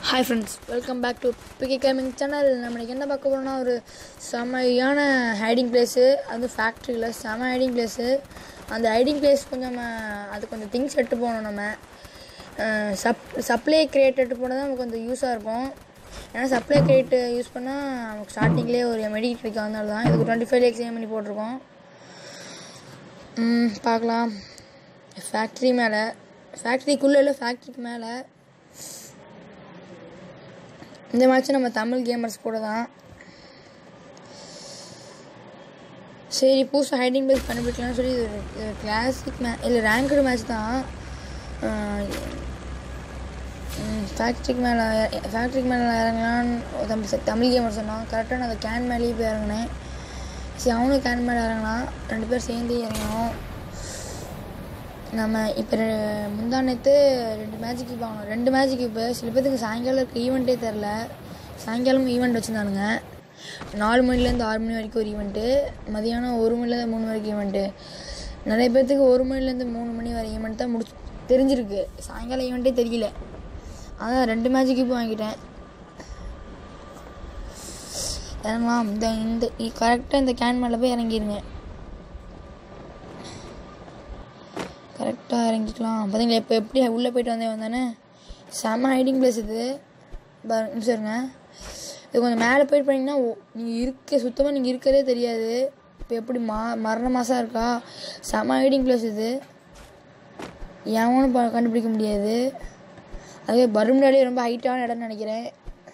hi friends welcome back to PK gaming channel நம்மளுக்கு என்ன பார்க்க போகிறோம்னா ஒரு செமையான ஹைடிங் பிளேஸு அது ஃபேக்ட்ரியில் செம ஹைடிங் பிளேஸு அந்த ஹைடிங் பிளேஸ் கொஞ்சம் நம்ம அது கொஞ்சம் திங்ஸ் எடுத்து போகணும் நம்ம சப் சப்ளை கிரியேட் எடுத்து போனால் தான் நமக்கு கொஞ்சம் யூஸாக இருக்கும் ஏன்னா சப்ளை கிரியேட் யூஸ் பண்ணால் நமக்கு ஸ்டார்டிங்லேயே ஒரு மெடிக்கல் கிடைக்கும் அதனால தான் இதுக்கு டுவெண்ட்டி ஃபைவ் லேக்ஸ் பண்ணி போட்டிருக்கோம் ம், பார்க்கலாம் ஃபேக்ட்ரி மேலே ஃபேக்ட்ரிக்குள்ளே இல்லை ஃபேக்ட்ரிக்கு மேலே இந்த மேட்ச் நம்ம தமிழ் கேமர்ஸ் கூட தான் சரி புதுசாக ஹைடிங் பிளேஸ் கண்டுபிடிக்கலாம்னு சொல்லி இது ஒரு கிளாசிக் மே இல்லை ரேங்கடு மேட்ச் தான் ஃபேக்ட்ரிக்கு மேலே ஃபேக்ட்ரிக்கு மேலே இறங்கலான்னு ஒரு தமிழ் தமிழ் கேமர் சொன்னான் கரெக்டாக நான் அந்த கேன் மேலேயே போய் இறங்கினேன் சரி அவனும் கேன் மேலே இறங்கினான் ரெண்டு பேர் சேர்ந்து இறங்கினோம் நம்ம இப்போ முந்தானத்து ரெண்டு மேஜிக் கியூப் வாங்கணும் ரெண்டு மேஜிக் கியூப்பு சில பேருக்கு சாயங்காலம் இருக்க ஈவெண்ட்டே தெரில சாயங்காலம் ஈவெண்ட் வச்சுருந்தானுங்க நாலு மணிலேருந்து ஆறு மணி வரைக்கும் ஒரு ஈவெண்ட்டு மதியானம் ஒரு மணிலேருந்து மூணு வரைக்கும் ஈவெண்ட்டு நிறைய பேர்த்துக்கு ஒரு மணிலேருந்து மூணு மணி வரை ஈவெண்ட் தான் முடிச்சு தெரிஞ்சிருக்கு சாயங்காலம் ஈவெண்ட்டே தெரியல அதான் ரெண்டு மேஜிக் கியூப் வாங்கிட்டேன் இறங்கலாம் இந்த இந்த கரெக்டாக இந்த கேன் மேலே போய் இறங்கிடுங்க கரெக்டாக இறங்கிக்கலாம் பார்த்தீங்களா இப்போ எப்படி உள்ளே போயிட்டு வந்தேன் வந்தானே செம்ம ஹைடிங் பிளேஸ் இது பாருங்க சரிங்க இது கொஞ்சம் மேலே போயிட்டு போனீங்கன்னா நீங்கள் இருக்க சுத்தமாக நீங்கள் இருக்கிறதே தெரியாது இப்போ எப்படி மா மரண மாதம் இருக்கா செம்ம ஹைடிங் பிளேஸ் இது எவனும் ப கண்டுபிடிக்க முடியாது அதே பருமனாலே ரொம்ப ஹைட்டான இடம்னு நினைக்கிறேன்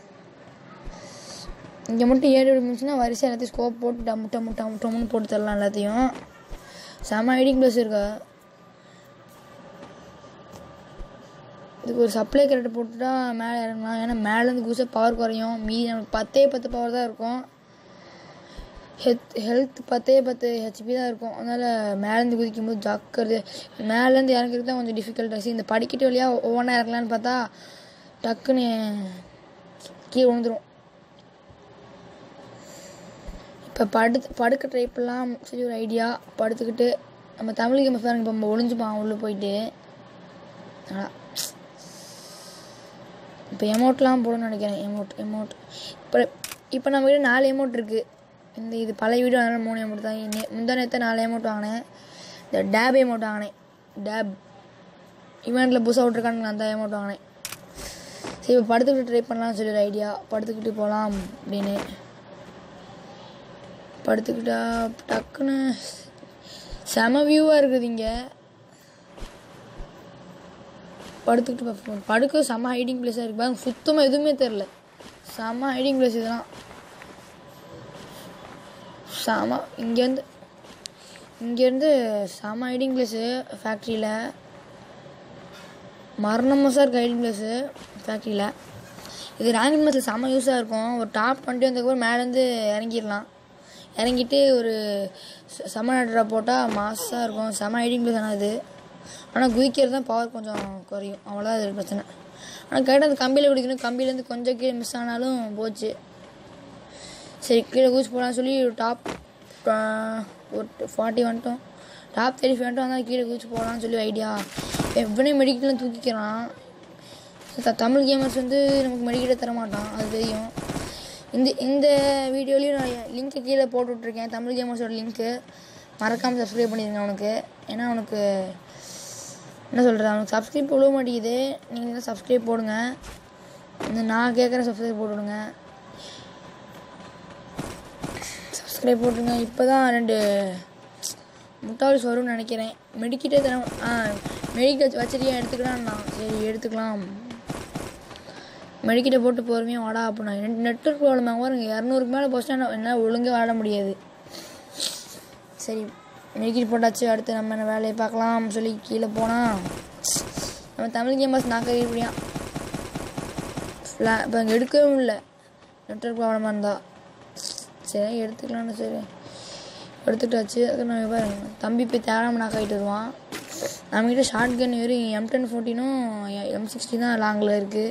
இங்கே மட்டும் ஏழு முடிச்சுன்னா வரிசை எல்லாத்தையும் ஸ்கோப் போட்டு டம்மு டம்மு டம்மு டம்முன்னு போட்டு தரலாம் எல்லாத்தையும் செம்ம ஹைடிங் பிளேஸ் இருக்கா இதுக்கு ஒரு சப்ளை கரெக்ட் போட்டுட்டா மேலே இறங்கலாம் ஏன்னா மேலேருந்து குதிச்சா பவர் குறையும் மீதி நமக்கு பத்தே பத்து பவர் தான் இருக்கும் ஹெல்த் ஹெல்த் பத்தே பத்து ஹெச்பி தான் இருக்கும் அதனால் மேலேருந்து குதிக்கும் போது ஜாக்கிறது மேலேருந்து இறங்குறது தான் கொஞ்சம் டிஃபிகல்ட் ஆச்சு இந்த படிக்கட்டு வழியாக ஒவ்வொன்றா இறங்கலான்னு பார்த்தா டக்குன்னு கீழே விழுந்துரும் இப்போ படுத்து படுக்க ட்ரை பண்ணலாம் சரி ஒரு ஐடியா படுத்துக்கிட்டு நம்ம தமிழ் கேம் பாருங்க இப்போ நம்ம ஒளிஞ்சுப்பான் உள்ளே போயிட்டு அதான் இப்போ எமௌண்ட்லாம் போடணும்னு நினைக்கிறேன் எமௌண்ட் எமௌண்ட் இப்போ இப்போ நம்ம வீடு நாலு எமௌண்ட் இருக்குது இந்த இது பழைய வீடு அதனால் மூணு எமௌண்ட் தான் நே முந்தா நேரத்தை நாலு எமௌண்ட் வாங்கினேன் இந்த டேப் எமௌண்ட் வாங்கினேன் டேப் இவெண்ட்டில் புதுசாக விட்ருக்கானுங்க அந்த எமௌண்ட் வாங்கினேன் சரி இப்போ படுத்துக்கிட்டு ட்ரை பண்ணலாம்னு சொல்லி ஒரு ஐடியா படுத்துக்கிட்டு போகலாம் அப்படின்னு படுத்துக்கிட்டா டக்குன்னு செம வியூவாக இருக்குது இங்கே படுத்துக்கிட்டு பார்ப்போம் படுக்க செம்ம ஹைடிங் பிளேஸாக இருக்கு பாருங்க சுத்தமாக எதுவுமே தெரில செம்ம ஹைடிங் பிளேஸ் இதெல்லாம் செம இங்கேருந்து இங்கேருந்து செம ஹைடிங் பிளேஸு ஃபேக்ட்ரியில் மரணமோசாக இருக்குது ஹைடிங் பிளேஸு ஃபேக்ட்ரியில் இது ரேங்கிங் மேட்ச்சில் செம்ம யூஸாக இருக்கும் ஒரு டாப் டுவெண்ட்டி வந்ததுக்கப்புறம் மேலேருந்து இறங்கிடலாம் இறங்கிட்டு ஒரு செம நட்ரா போட்டால் மாஸாக இருக்கும் செம ஹைடிங் பிளேஸ் ஆனால் இது ஆனால் குதிக்கிறது தான் பவர் கொஞ்சம் குறையும் அவ்வளோதான் இது பிரச்சனை ஆனால் கரெக்டாக அந்த கம்பியில் குடிக்கணும் கம்பியிலேருந்து கொஞ்சம் கீழே மிஸ் ஆனாலும் போச்சு சரி கீழே குதிச்சு போகலான்னு சொல்லி ஒரு டாப் ஒரு ஃபார்ட்டி வந்துட்டோம் டாப் தேர்ட்டி ஃபைவ் வந்துட்டோம் வந்தால் கீழே குதிச்சு போகலான்னு சொல்லி ஐடியா எவ்வளோ மெடிக்கல்லாம் தூக்கிக்கிறான் த- தமிழ் கேமர்ஸ் வந்து நமக்கு மெடிக்கலே தர மாட்டான் அது தெரியும் இந்த இந்த வீடியோலையும் நான் லிங்க்கு கீழே போட்டு விட்ருக்கேன் தமிழ் கேமர்ஸோட லிங்க்கு மறக்காமல் சப்ஸ்கிரைப் பண்ணிடுங்க அவனுக்கு ஏன்னா அவனுக்கு என்ன சொல்கிறது அவனுக்கு சப்ஸ்கிரைப் விழுவ மாட்டேங்குது நீங்கள் தான் சப்ஸ்கிரைப் போடுங்க இந்த நான் கேட்குற சப்ஸ்கிரைப் போட்டுவிடுங்க சப்ஸ்கிரைப் போட்டுருங்க இப்போ தான் ரெண்டு முட்டாள்ஸ் வரும்னு நினைக்கிறேன் மெடிக்கிட்டே தர ஆ மெடிக்கல் வச்சிருக்கேன் எடுத்துக்கலாம்ண்ணா சரி எடுத்துக்கலாம் மெடிக்கிட்ட போட்டு பொறுமையாக வாடா அப்படின்னா ரெண்டு நெட்ஒர்க் ப்ராப்ளம் ஆகும் பாருங்க இரநூறுக்கு மேலே போஸ்டா என்னால் ஒழுங்காக விளாட முடியாது சரி மெடிக்கல் போட்டாச்சு அடுத்து நம்ம என்ன வேலையை பார்க்கலாம் சொல்லி கீழே போனால் நம்ம தமிழ் கேமர்ஸ் நாக்க இப்படியா ஃப்ளா இப்போ அங்கே எடுக்கவே முடியல நெட்ஒர்க் ப்ராப்ளமாக இருந்தா சரி எடுத்துக்கலாம்னு சரி எடுத்துட்டாச்சு அதுக்கு நான் பாருங்க தம்பி போய் தேடாமல் நாக்க ஆகிட்டு வருவான் நம்மக்கிட்ட ஷார்ட் கன் வெறும் எம் டென் ஃபோர்டீனும் எம் சிக்ஸ்டி தான் லாங்கில் இருக்குது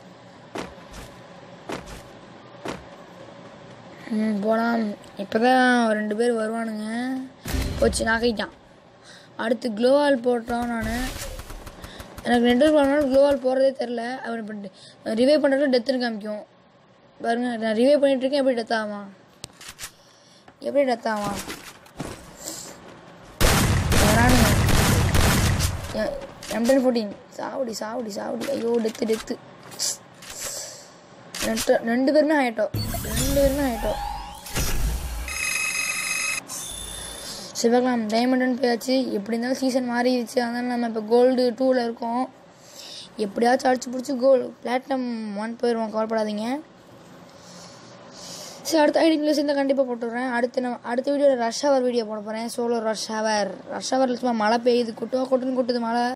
ம் போகலாம் இப்போ தான் ரெண்டு பேர் வருவானுங்க போச்சு நாக்கிட்டான் அடுத்து க்ளோவால் போட்டோம் நான் எனக்கு நெட்ஒர்க் ப்ராப்ளம் க்ளோவால் போகிறதே தெரில அவன் இப்போ ரிவைவ் பண்ணுறதுல டெத்துன்னு காமிக்கும் பாருங்க நான் ரிவைவ் பண்ணிட்டு இருக்கேன் எப்படி டெத் ஆவான் எப்படி டெத் ஆவான் வரானுங்க எம்டன் ஃபோர்டீன் சாவடி சாவடி சாவடி ஐயோ டெத்து டெத்து ரெண்டு ரெண்டு பேருமே ஆயிட்டோம் ரெண்டு பேருமே ஆயிட்டோம் சிவகலாம் டைமண்ட்னு போயாச்சு எப்படி இருந்தாலும் சீசன் மாறிடுச்சு அதனால நம்ம இப்போ கோல்டு டூவில் இருக்கோம் எப்படியாச்சும் அடிச்சு பிடிச்சி கோல் பிளாட்டினம் ஒன் போயிடுவோம் கவலைப்படாதீங்க சரி அடுத்த ஐடி நியூஸ் இருந்தால் கண்டிப்பாக போட்டுடுறேன் அடுத்து நான் அடுத்த வீடியோவில் ரஷ் ஹவர் வீடியோ போட போகிறேன் சோலோ ரஷ் ஹவர் ரஷ் ஹவரில் சும்மா மழை பெய்யுது கொட்டுவா கொட்டுன்னு கொட்டுது மழை